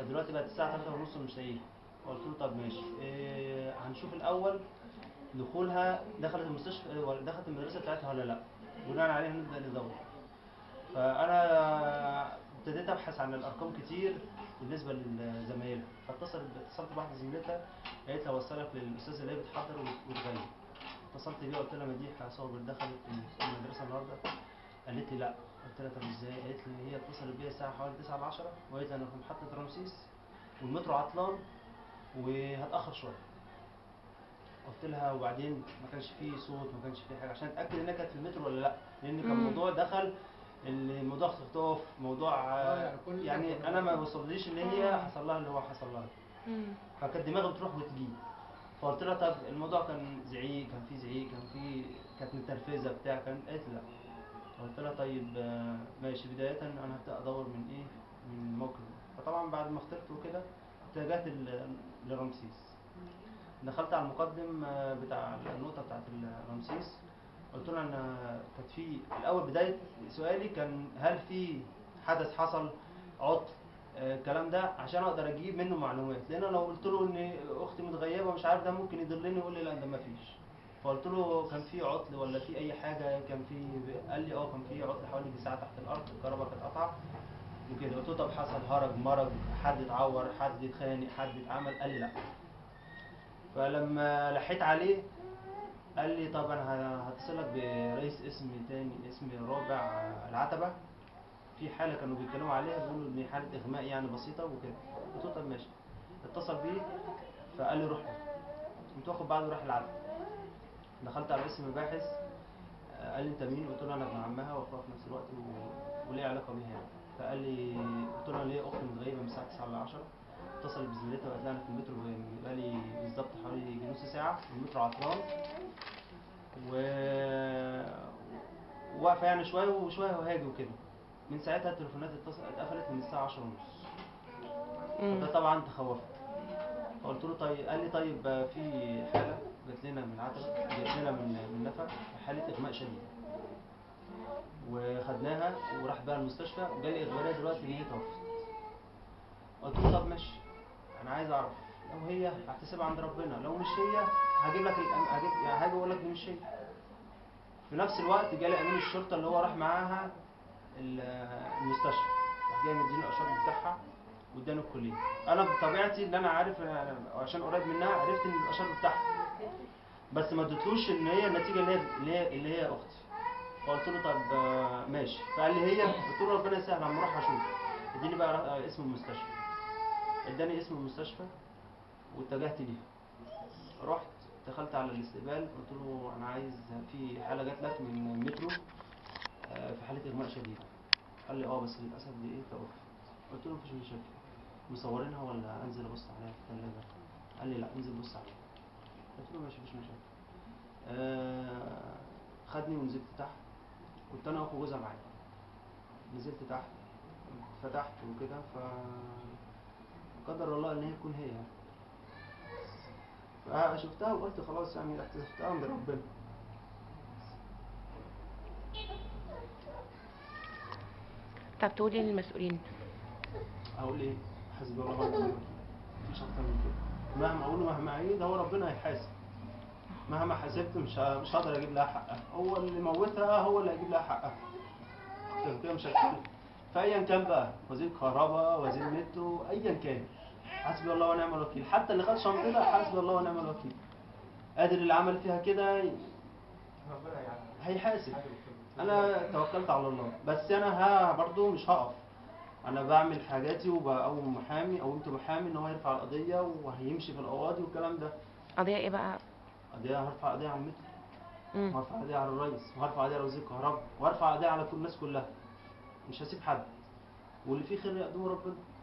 دلوقتي بقت الساعه 3 ونص مش لاقيها قلت له طب ماشي إيه هنشوف الاول دخولها دخلت المستشفى ولا دخلت المدرسه بتاعتها ولا لا بناء عليه نبدا ندور فانا ابتديت ابحث عن الارقام كتير بالنسبه لزمايلها فاتصلت اتصلت بواحده زميلتها قالت لي اوصلك للاستاذه اللي هي بتحضر وت- وتغير اتصلت بيها قلت لها مديحه صابر دخلت المدرسه النهارده قالت لي لا قلت لها طب ازاي قالت لي هي اتصلت بيا الساعه حوالي 9 ل 10 وقالت لي انا في محطه رمسيس والمترو عطلان وهتاخر شويه قلت لها وبعدين ما كانش فيه صوت ما كانش فيه حاجه عشان اتاكد انها كانت في المترو ولا لا لان كان مم. الموضوع دخل الموضوع اختطاف موضوع آه، يعني كل ده يعني كنا انا ما وصلليش ان هي حصل لها اللي هو حصل لها مم. فكانت دماغي بتروح وتجيب فقلت لها طب الموضوع كان زعيق كان في زعيق كان في كانت متنرفزه بتاع كان قالت لي لا قلت لها طيب آه، ماشي بدايه انا هبدا ادور من ايه من الموقف ده فطبعا بعد ما اخترت وكده اتجهت ل- لرمسيس دخلت على المقدم آه، بتاع النقطه بتاعت رمسيس قلت له انا كانت في الاول بدايه سؤالي كان هل في حدث حصل عطل آه، الكلام ده عشان اقدر اجيب منه معلومات لان لو قلت له ان اختي متغيبه ومش عارف ده ممكن يضلني ويقول لي لا ده ما فيش فقلت له كان في عطل ولا في اي حاجه كان في قال لي اه كان في عطل حوالي يجي ساعه تحت الارض الكهرباء كانت قطعه وكده قلت له طب حصل هرج مرض حد اتعور حد اتخانق حد اتعمل قال لي لا فلما لحيت عليه قال لي طب انا ه- هتصلك برئيس اسم تاني اسم رابع العتبه في حاله كانوا بيتكلموا عليها بيقولوا ان حاله اغماء يعني بسيطه وكده قلت له طب ماشي اتصل بيه فقال لي روح له. قمت واخد بعضه وراح العتبه دخلت على اسم الباحث آه، قال لي انت مين؟ قلت له انا ابن عمها واخوها في نفس الوقت و... وليه علاقه بيها يعني فقال لي قلت له انا ليا اخت متغيبه من الساعه 9 ل 10 اتصل بزميلتها وقالت لها انا في المترو بقالي بالظبط حوالي يجي نص ساعه المترو عطلان و واقفه يعني شويه وشويه وهاجي وكده من ساعتها التليفونات اتصل اتقفلت من الساعه 10 ونص مم. فده طبعا تخوفت فقلت له طيب قال لي طيب آه، في حاله جات لنا من العتبه جات لنا من من نفق حاله اغماء شديد وخدناها وراح بقى المستشفى وجالي اخباريه دلوقتي ان هي توفت قلت له طب ماشي انا عايز اعرف لو هي هحتسبها عند ربنا لو مش هي هجيب لك الأم- هجيب يعني هاجي اقول لك دي مش هي في نفس الوقت جالي امين الشرطه اللي هو راح معاها ال- المستشفى راح جاي مديني الاشاره بتاعها واداني الكليه انا بطبيعتي ان انا عارف أنا- عشان قريب منها عرفت ان الاشاره بتاعها بس ما اديتلوش ان هي النتيجه اللي هي اللي هي, اللي هي اختي فقلت له طب آه، ماشي فقال لي هي قلت له ربنا يسهل اما اروح اشوف اديني بقى آه، اسم المستشفى اداني اسم المستشفى واتجهت ليها رحت دخلت على الاستقبال قلت له انا عايز في حاله جات لك من المترو آه، في حاله اغماء شديده قال لي اه بس للاسف دي ايه توفت قلت له مفيش مشاكل مصورينها ولا انزل ابص عليها في الثلاجه قال لي لا انزل بص عليها قلت له ماشي مفيش مشاكل آه خدني ونزلت تحت كنت انا واخو جوزها معايا نزلت تحت فتحت وكده ف قدر الله ان هي تكون هي يعني فشفتها وقلت خلاص يعني احتسبتها عند ربنا طب تقولي للمسؤولين اقول ايه حسبي الله ونعم الوكيل مفيش اكتر من كده مهما اقول مهما اعيد هو ربنا هيحاسب مهما حسبت مش ه- مش هقدر اجيب لها حقها هو اللي موتها هو اللي هيجيب لها حقها اكتر من كده مش هتكلم فايا كان بقى وزير كهرباء وزير مترو ايا كان حسبي الله ونعم الوكيل حتى اللي خد شنطتها حسبي الله ونعم الوكيل قادر اللي عمل فيها كده ربنا يعني هيحاسب انا توكلت على الله بس انا ها برضو مش هقف انا بعمل حاجاتي وبقوم محامي قومت محامي ان هو يرفع القضيه وهيمشي في القواضي والكلام ده قضية ايه بقى قضيه هرفع قضيه على المترو مم. وهرفع قضيه على الرئيس وهرفع قضيه على وزير الكهرباء وهرفع قضيه على كل الناس كلها مش هسيب حد واللي فيه خير يقدمه ربنا